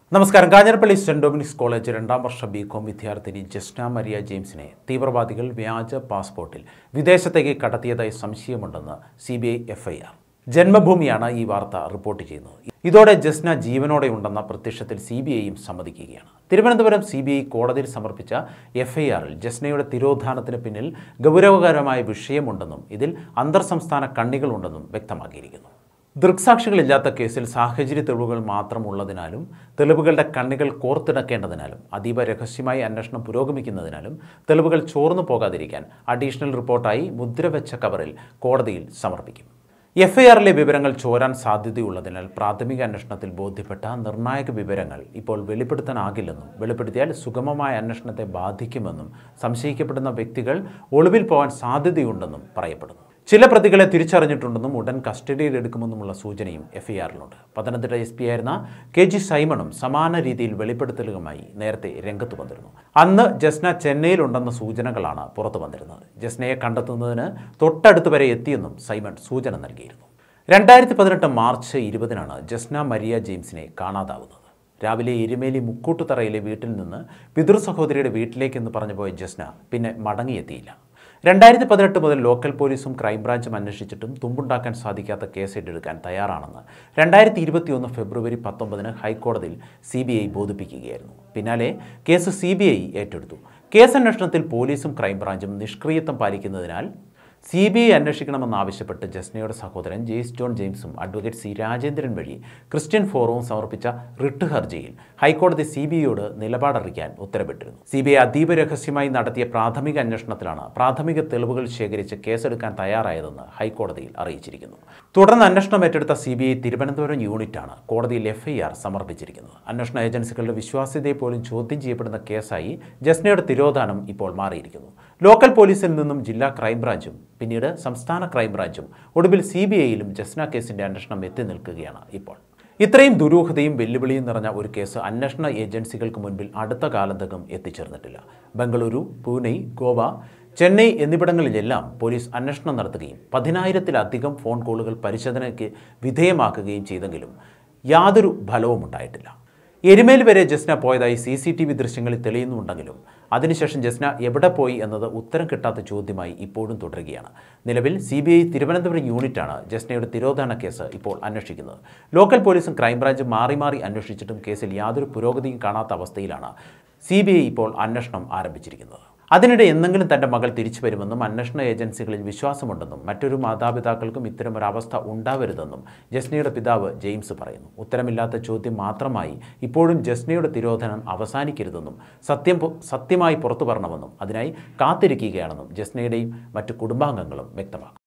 നമസ്കാരം Kanjirappally saint Dominic's college രണ്ടാം വർഷ B com വിദ്യാർത്ഥിനി ജസ്ന മരിയ ജെയിംസിനെ തീവ്രവാദികൾ വ്യാജ പാസ്പോർട്ടിൽ വിദേശത്തേക്ക് കടത്തിയതായി സംശയമുണ്ടെന്ന് സി ബി ഐ എഫ്ഐആർ ജന്മഭൂമിയാണ് ഈ വാർത്ത റിപ്പോർട്ട് ചെയ്യുന്നത് ഇതോടെ ജസ്ന ജീവനോടെ ഉണ്ടെന്ന പ്രത്യക്ഷത്തിൽ സി ബി ഐയും സമ്മതിക്കുകയാണ് തിരുവനന്തപുരം സി ബി ഐ കോടതിയിൽ സമർപ്പിച്ച എഫ്ഐആറിൽ ജസ്നയുടെ തിരോധാനത്തിന് പിന്നിൽ ഗൗരവകരമായ വിഷയമുണ്ടെന്നും ഇതിൽ അന്തർ സംസ്ഥാന കണ്ണികളുണ്ടെന്നും വ്യക്തമാക്കിയിരിക്കുന്നു ദൃക്സാക്ഷികളില്ലാത്ത കേസിൽ സാഹചര്യ തെളിവുകൾ മാത്രം ഉള്ളതിനാലും തെളിവുകളുടെ കണ്ണികൾ കോർത്തിണക്കേണ്ടതിനാലും അതീവ രഹസ്യമായി അന്വേഷണം പുരോഗമിക്കുന്നതിനാലും തെളിവുകൾ ചോർന്നു പോകാതിരിക്കാൻ അഡീഷണൽ റിപ്പോർട്ടായി മുദ്രവെച്ച കവറിൽ കോടതിയിൽ സമർപ്പിക്കും എഫ്ഐആറിലെ വിവരങ്ങൾ ചോരാൻ സാധ്യതയുള്ളതിനാൽ പ്രാഥമിക അന്വേഷണത്തിൽ ബോധ്യപ്പെട്ട നിർണായക വിവരങ്ങൾ ഇപ്പോൾ വെളിപ്പെടുത്താനാകില്ലെന്നും വെളിപ്പെടുത്തിയാൽ സുഗമമായ അന്വേഷണത്തെ ബാധിക്കുമെന്നും സംശയിക്കപ്പെടുന്ന വ്യക്തികൾ ഒളിവിൽ പോകാൻ സാധ്യതയുണ്ടെന്നും പറയപ്പെടുന്നു ചില പ്രതികളെ തിരിച്ചറിഞ്ഞിട്ടുണ്ടെന്നും ഉടൻ കസ്റ്റഡിയിൽ എടുക്കുമെന്നുമുള്ള സൂചനയും എഫ്ഐആറിലുണ്ട് പത്തനംതിട്ട എസ് പി ആയിരുന്ന കെ ജി സൈമണും സമാന രീതിയിൽ വെളിപ്പെടുത്തലുകളുമായി നേരത്തെ രംഗത്ത് വന്നിരുന്നു അന്ന് ജസ്ന ചെന്നൈയിലുണ്ടെന്ന സൂചനകളാണ് പുറത്തു വന്നിരുന്നത് ജസ്നയെ കണ്ടെത്തുന്നതിന് തൊട്ടടുത്ത് വരെ എത്തിയെന്നും സൈമൺ സൂചന നൽകിയിരുന്നു രണ്ടായിരത്തി പതിനെട്ട് മാർച്ച് ഇരുപതിനാണ് ജസ്ന മരിയ ജെയിംസിനെ കാണാതാവുന്നത് രാവിലെ എരുമേലി മുക്കൂട്ടുതറയിലെ വീട്ടിൽ നിന്ന് പിതൃ സഹോദരിയുടെ വീട്ടിലേക്കെന്ന് പറഞ്ഞു പോയ ജസ്ന പിന്നെ മടങ്ങിയെത്തിയില്ല രണ്ടായിരത്തി പതിനെട്ട് മുതൽ ലോക്കൽ പോലീസും ക്രൈംബ്രാഞ്ചും അന്വേഷിച്ചിട്ടും തുമ്പുണ്ടാക്കാൻ സാധിക്കാത്ത കേസ് ഏറ്റെടുക്കാൻ തയ്യാറാണെന്ന് രണ്ടായിരത്തി ഇരുപത്തിയൊന്ന് ഫെബ്രുവരി പത്തൊമ്പതിന് ഹൈക്കോടതിയിൽ സി ബി ഐ ബോധിപ്പിക്കുകയായിരുന്നു പിന്നാലെ കേസ് സി ബി ഐ ഏറ്റെടുത്തു കേസ് അന്വേഷണത്തിൽ പോലീസും ക്രൈംബ്രാഞ്ചും നിഷ്ക്രിയത്വം പാലിക്കുന്നതിനാൽ സി ബി ഐ അന്വേഷിക്കണമെന്നാവശ്യപ്പെട്ട് ജസ്നയുടെ സഹോദരൻ ജെയ്സ് ജോൺ ജെയിംസും അഡ്വക്കേറ്റ് സി രാജേന്ദ്രൻ വഴി ക്രിസ്ത്യൻ ഫോറവും സമർപ്പിച്ച റിട്ട് ഹർജിയിൽ ഹൈക്കോടതി സി ബി ഐയോട് നിലപാടറിയിക്കാൻ ഉത്തരവിട്ടിരുന്നു സി ബി ഐ അതീവ രഹസ്യമായി നടത്തിയ പ്രാഥമിക അന്വേഷണത്തിലാണ് പ്രാഥമിക തെളിവുകൾ ശേഖരിച്ച് കേസെടുക്കാൻ തയ്യാറായതെന്ന് ഹൈക്കോടതിയിൽ അറിയിച്ചിരിക്കുന്നു തുടർന്ന് അന്വേഷണം ഏറ്റെടുത്ത സി ബി ഐ തിരുവനന്തപുരം യൂണിറ്റാണ് കോടതിയിൽ എഫ്ഐആർ സമർപ്പിച്ചിരിക്കുന്നത് അന്വേഷണ ഏജൻസികളുടെ വിശ്വാസ്യതയെ പോലും ചോദ്യം ചെയ്യപ്പെടുന്ന കേസായി ജസ്നയുടെ തിരോധാനം ഇപ്പോൾ മാറിയിരിക്കുന്നു ലോക്കൽ പോലീസിൽ നിന്നും ജില്ലാ ക്രൈംബ്രാഞ്ചും പിന്നീട് സംസ്ഥാന ക്രൈംബ്രാഞ്ചും ഒടുവിൽ സി ബി ഐയിലും ജസ്ന കേസിന്റെ അന്വേഷണം എത്തി നിൽക്കുകയാണ് ഇപ്പോൾ ഇത്രയും ദുരൂഹതയും വെല്ലുവിളിയും നിറഞ്ഞ ഒരു കേസ് അന്വേഷണ ഏജൻസികൾക്ക് മുൻപിൽ അടുത്ത കാലത്തകം എത്തിച്ചേർന്നിട്ടില്ല ബംഗളൂരു പൂനെ ഗോവ ചെന്നൈ എന്നിവിടങ്ങളിലെല്ലാം പോലീസ് അന്വേഷണം നടത്തുകയും പതിനായിരത്തിലധികം ഫോൺ കോളുകൾ പരിശോധനയ്ക്ക് വിധേയമാക്കുകയും ചെയ്തെങ്കിലും യാതൊരു ഫലവും ഉണ്ടായിട്ടില്ല എരുമേൽ വരെ ജസ്ന പോയതായി സി സി ടി വി ദൃശ്യങ്ങളിൽ തെളിയുന്നുണ്ടെങ്കിലും അതിനുശേഷം ജസ്ന എവിടെ പോയി എന്നത് ഉത്തരം കിട്ടാത്ത ചോദ്യമായി ഇപ്പോഴും തുടരുകയാണ് നിലവിൽ സി ബി ഐ തിരുവനന്തപുരം യൂണിറ്റാണ് ജസ്നയുടെ തിരോധാന കേസ് ഇപ്പോൾ അന്വേഷിക്കുന്നത് ലോക്കൽ പോലീസും ക്രൈംബ്രാഞ്ചും മാറി മാറി അന്വേഷിച്ചിട്ടും കേസിൽ യാതൊരു പുരോഗതിയും കാണാത്ത അവസ്ഥയിലാണ് സി ബി ഐ ഇപ്പോൾ അന്വേഷണം ആരംഭിച്ചിരിക്കുന്നത് അതിനിടെ എന്തെങ്കിലും തൻ്റെ മകൾ തിരിച്ചു വരുമെന്നും അന്വേഷണ ഏജൻസികളിൽ വിശ്വാസമുണ്ടെന്നും മറ്റൊരു മാതാപിതാക്കൾക്കും ഇത്തരമൊരവസ്ഥ ഉണ്ടാവരുതെന്നും ജസ്നയുടെ പിതാവ് ജെയിംസ് പറയുന്നു ഉത്തരമില്ലാത്ത ചോദ്യം മാത്രമായി ഇപ്പോഴും ജസ്നയുടെ തിരോധനം അവസാനിക്കരുതെന്നും സത്യം പു- സത്യമായി പുറത്തു വരണമെന്നും അതിനായി കാത്തിരിക്കുകയാണെന്നും ജസ്നയുടെയും മറ്റു കുടുംബാംഗങ്ങളും വ്യക്തമാക്കുന്നു